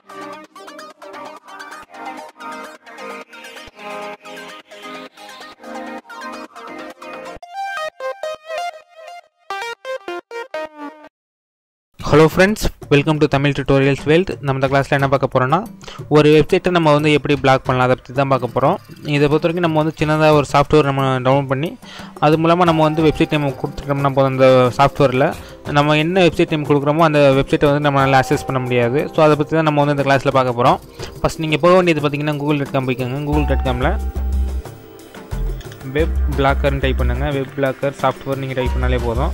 hello friends welcome to Tamil tutorials world நம்ம இந்த கிளாஸில் என்ன பார்க்க போகிறோம்னா ஒரு வெப்சைட்டை நம்ம வந்து எப்படி பிளாக் பண்ணலாம் அதை பற்றி தான் பார்க்க போகிறோம் இதை பொறுத்த வரைக்கும் நம்ம வந்து சின்னதாக ஒரு சாஃப்ட்வேர் நம்ம டவுன்லோட் பண்ணி அது மூலமாக நம்ம வந்து வெப்சைட் நேம் கொடுத்துட்டோம்னா போதும் அந்த சாஃப்ட்வேரில் நம்ம என்ன வெப்சைட் நேம் கொடுக்குறோமோ அந்த வெப்சைட்டை வந்து நம்மளால் ஆக்சஸ் பண்ண முடியாது ஸோ அதை பற்றி தான் நம்ம வந்து இந்த கிளாஸில் பார்க்க போகிறோம் ஃபஸ்ட் நீங்கள் போக வேண்டியது பார்த்தீங்கன்னா கூகுள் டாட் காம் போய்க்கோங்க கூகுள் டாட் காமில் வெப் பிளாக்கர்னு டைப் பண்ணுங்கள் வெப் பிளாக்கர் சாஃப்ட்வேர் நீங்கள் டைப் பண்ணாலே போதும்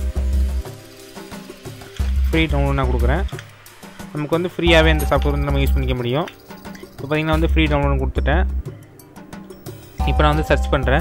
ஃப்ரீ டவுன்லோட் நான் கொடுக்குறேன் நமக்கு வந்து ஃப்ரீயாகவே இந்த சாஃப்ட்வேர் வந்து நம்ம யூஸ் பண்ணிக்க முடியும் இப்போ பார்த்தீங்கன்னா வந்து ஃப்ரீ டவுன்லோட் கொடுத்துட்டேன் இப்போ நான் வந்து சர்ச் பண்ணுறேன்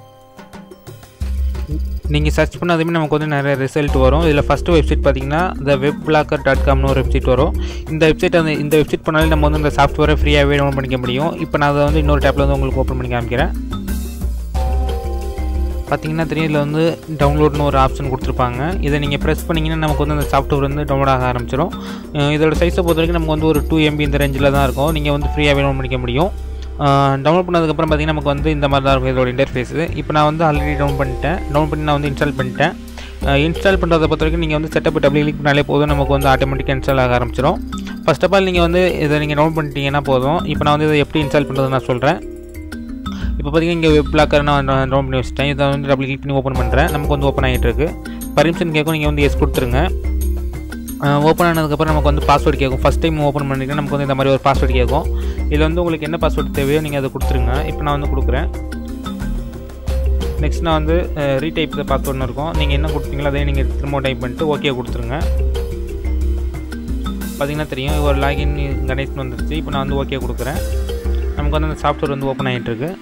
நீங்கள் சர்ச் பண்ணாதுமே நமக்கு வந்து நிறைய ரிசல்ட் வரும் இதில் ஃபஸ்ட்டு வெப்சைட் பார்த்தீங்கன்னா இந்த வெப் பிளாக்கர் டாட் காம்னு ஒரு வெப்சைட் வரும் இந்த வெப்சைட் அந்த இந்த வெப்சைட் பண்ணாலே நம்ம வந்து இந்த சாஃப்ட்வேரை ஃப்ரீயாகவே டவுன்லோட் பண்ணிக்க முடியும் இப்போ நான் அதை வந்து இன்னொரு டேப்பில் வந்து உங்களுக்கு ஓப்பன் பண்ணி காமிக்கிறேன் பார்த்தீங்கன்னா தெரியும் இதில் வந்து டவுன்லோட்னு ஒரு ஆப்ஷன் கொடுத்துருப்பாங்க இதை நீங்கள் ப்ரெஸ் பண்ணிங்கன்னா நமக்கு வந்து அந்த சாஃப்ட்வேர் வந்து டவுன்லோட் ஆக ஆரம்பிச்சிடும் அஹ் இதோட சைஸை பொறுத்த வரைக்கும் நமக்கு வந்து ஒரு டூ எம்பி இந்த ரேஞ்சில் தான் இருக்கும் நீங்கள் வந்து ஃப்ரீயாக டவுன்லோட் பண்ணிக்க முடியும் டவுன்லோட் பண்ணதுக்கப்புறம் பார்த்தீங்கன்னா நமக்கு வந்து இந்த மாதிரி தான் இருக்கும் இதோட இன்டர்ஃபேஸ் இப்போ நான் வந்து ஆல்ரெடி டவுன் பண்ணிட்டேன் டவுன் பண்ணி நான் வந்து இன்ஸ்டால் பண்ணிட்டேன் இன்ஸ்டால் பண்ணுறதை பொறுத்த வரைக்கும் நீங்கள் வந்து செட்டப் டபுள் கிளிக் பண்ணாலே போதும் நமக்கு வந்து ஆட்டோமேட்டிக்காக இன்ஸ்டால் ஆக ஆரம்பிச்சிடும் ஃபர்ஸ்ட் ஆஃப் ஆல் நீங்கள் வந்து இதை நீங்கள் டவுன் பண்ணிட்டீங்கன்னா போதும் இப்போ நான் வந்து இதை எப்படி இன்ஸ்டால் பண்ணுறது நான் சொல்கிறேன் இப்போ பார்த்தீங்கன்னா இங்கே வெப் பிளாக்கர் நான் டவுன் பண்ணி வச்சிட்டேன் இதை வந்து டபுள் கிளிக் பண்ணி ஓப்பன் பண்ணுறேன் நமக்கு வந்து ஓப்பன் ஆகிட்டு இருக்கு பர்மிஷன் கேட்கும் நீங்கள் வந்து எஸ் கொடுத்துருங்க ஓப்பன் ஆனதுக்கப்புறம் நமக்கு வந்து பாஸ்வேர்டு கேட்கும் ஃபஸ்ட் டைம் ஓப்பன் பண்ணிங்கன்னா நமக்கு வந்து இந்த மாதிரி ஒரு பாஸ்வேர்டு கேட்கும் இதில் வந்து உங்களுக்கு என்ன பாஸ்வேர்டு தேவையோ நீங்கள் அதை கொடுத்துருங்க இப்போ நான் வந்து கொடுக்குறேன் நெக்ஸ்ட் நான் வந்து ரீடைப் பாஸ்வேர்டுன்னு இருக்கும் நீங்கள் என்ன கொடுத்தீங்களோ அதே நீங்கள் திரும்ப டைப் பண்ணிட்டு ஓகே கொடுத்துருங்க பார்த்தீங்கன்னா தெரியும் ஒரு லாகின் கனெக்ஷன் வந்துருச்சு இப்போ நான் வந்து ஓகே கொடுக்குறேன் நமக்கு வந்து அந்த சாஃப்ட்வேர் வந்து ஓப்பன் ஆகிட்டு இருக்கு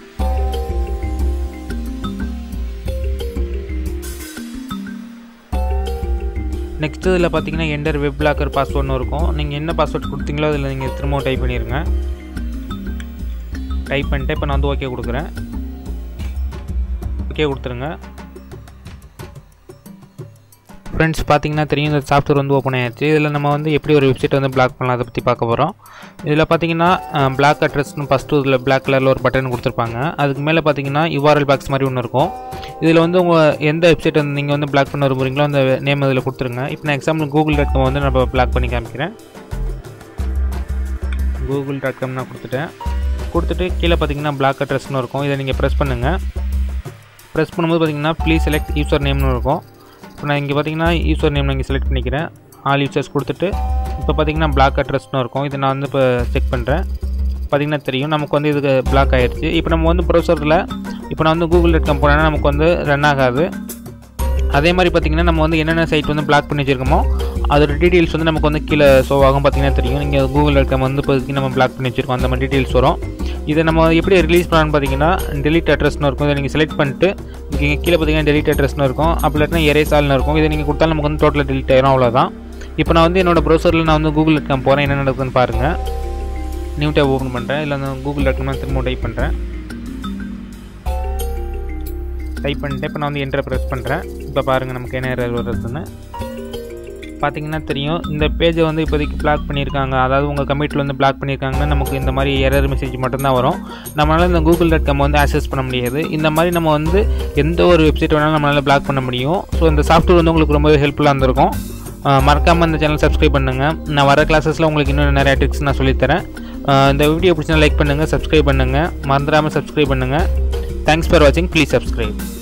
நெக்ஸ்ட் இதில் பார்த்தீங்கன்னா என்டர் வெப் பிளாக்கர் பாஸ்வேர்ட்னு இருக்கும் நீங்கள் என்ன பாஸ்வேர்ட் கொடுத்தீங்களோ அதில் நீங்கள் திரும்ப டைப் பண்ணிடுங்க டைப் பண்ணிட்டு இப்போ நான் வந்து ஓகே கொடுக்குறேன் ஓகே கொடுத்துருங்க ஃப்ரெண்ட்ஸ் பார்த்தீங்கன்னா தெரியும் இந்த சாஃப்ட்வேர் வந்து ஓப்பன் ஆயிடுச்சு இதில் நம்ம வந்து எப்படி ஒரு வெப்சைட் வந்து பிளாக் பண்ணலாம் அதை பற்றி பார்க்க போகிறோம் இதில் பார்த்தீங்கன்னா பிளாக் அட்ரஸ்னு ஃபஸ்ட்டு இதில் பிளாக் கலரில் ஒரு பட்டன் கொடுத்துருப்பாங்க அதுக்கு மேலே பார்த்தீங்கன்னா யூஆர்எல் பாக்ஸ் மாதிரி ஒன்று இருக்கும் இதில் வந்து உங்கள் எந்த வெப்சைட் வந்து நீங்கள் வந்து பிளாக் பண்ண விரும்புறீங்களோ அந்த நேம் இதில் கொடுத்துருங்க இப்போ நான் எக்ஸாம்பிள் கூகுள் டாட் காம் வந்து நம்ம பிளாக் பண்ணி காமிக்கிறேன் கூகுள் டாட் காம் நான் கொடுத்துட்டேன் கொடுத்துட்டு கீழே பார்த்தீங்கன்னா பிளாக் அட்ரஸ்னு இருக்கும் இதை நீங்கள் ப்ரெஸ் பண்ணுங்கள் ப்ரெஸ் பண்ணும்போது பார்த்தீங்கன்னா ப்ளீஸ் செலக்ட் யூசர் நேம்னு இருக்கும் இப்போ நான் இங்கே பார்த்தீங்கன்னா யூசர் நேம் நான் இங்கே செலக்ட் பண்ணிக்கிறேன் ஆல் யூசர்ஸ் கொடுத்துட்டு இப்போ பார்த்தீங்கன்னா பிளாக் அட்ரஸ்னு இருக்கும் இதை நான் வந்து இப்போ செக் பண்ணுறேன் பார்த்தீங்கன்னா தெரியும் நமக்கு வந்து இதுக்கு பிளாக் ஆயிடுச்சு இப்போ நம்ம வந்து ப்ரௌசரில் இப்போ நான் வந்து கூகுள் டாட் காம் போனேன்னா நமக்கு வந்து ரன் ஆகாது அதே மாதிரி பார்த்தீங்கன்னா நம்ம வந்து என்னென்ன சைட் வந்து பிளாக் பண்ணி வச்சிருக்கோமோ அதோட டீட்டெயில்ஸ் வந்து நமக்கு வந்து கீழே ஷோ ஆகும் பார்த்தீங்கன்னா தெரியும் நீங்கள் கூகுள் டாட் காம் வந்து இப்போதைக்கு நம்ம பிளாக் பண்ணி வச்சிருக்கோம் அந்த மாதிரி டீட்டெயில்ஸ் வரும் இதை நம்ம எப்படி ரிலீஸ் பண்ணலான்னு பார்த்தீங்கன்னா டெலிட் அட்ரஸ்னு இருக்கும் இதை நீங்கள் செலக்ட் பண்ணிட்டு இங்கே கீழே பார்த்தீங்கன்னா டெலிட் அட்ரஸ்னு இருக்கும் அப்படி இல்லாட்டினா எரேஸ் ஆல்னு இருக்கும் இதை நீங்கள் கொடுத்தாலும் நமக்கு வந்து டோட்டலாக டெலிட் ஆயிரும் அவ்வளோதான் இப்போ நான் வந்து என்னோட ப்ரௌசரில் நான் வந்து கூகுள் டாட் காம் போகிறேன் என்ன நடக்குதுன்னு பாருங்கள் நியூ டேப் ஓப்பன் பண்ணுறேன் இல்லை வந்து கூகுள் டாட் காம் திரும்ப டைப் பண்ணுறேன் டைப் பண்ணிட்டு இப்போ நான் வந்து என்ட்ரை ப்ரெஸ் பண்ணுறேன் இப்போ பாருங்கள் நமக்கு என்ன எரர் வருதுன்னு பார்த்தீங்கன்னா தெரியும் இந்த பேஜை வந்து இப்போதைக்கு பிளாக் பண்ணியிருக்காங்க அதாவது உங்கள் கம்ப்யூட்டரில் வந்து பிளாக் பண்ணியிருக்காங்கன்னா நமக்கு இந்த மாதிரி எரர் மெசேஜ் மட்டும்தான் வரும் நம்மளால் இந்த கூகுள் டாட் காம் வந்து ஆக்சஸ் பண்ண முடியாது இந்த மாதிரி நம்ம வந்து எந்த ஒரு வெப்சைட் வேணாலும் நம்மளால் பிளாக் பண்ண முடியும் ஸோ இந்த சாஃப்ட்வேர் வந்து உங்களுக்கு ரொம்பவே ஹெல்ப்ஃபுல்லாக இருந்திருக்கும் மறக்காமல் இந்த சேனல் சப்ஸ்கிரைப் பண்ணுங்கள் நான் வர கிளாஸஸில் உங்களுக்கு இன்னும் நிறையா ட்ரிக்ஸ் நான் சொல்லித்தரேன் இந்த வீடியோ பிடிச்சினா லைக் பண்ணுங்கள் சப்ஸ்கிரைப் பண்ணுங்கள் மறந்துடாமல் சப்ஸ்கிரைப் பண்ணுங்கள் தேங்க்ஸ் ஃபார் வாட்சிங் ப்ளீஸ் சப்ஸ்கிரைப்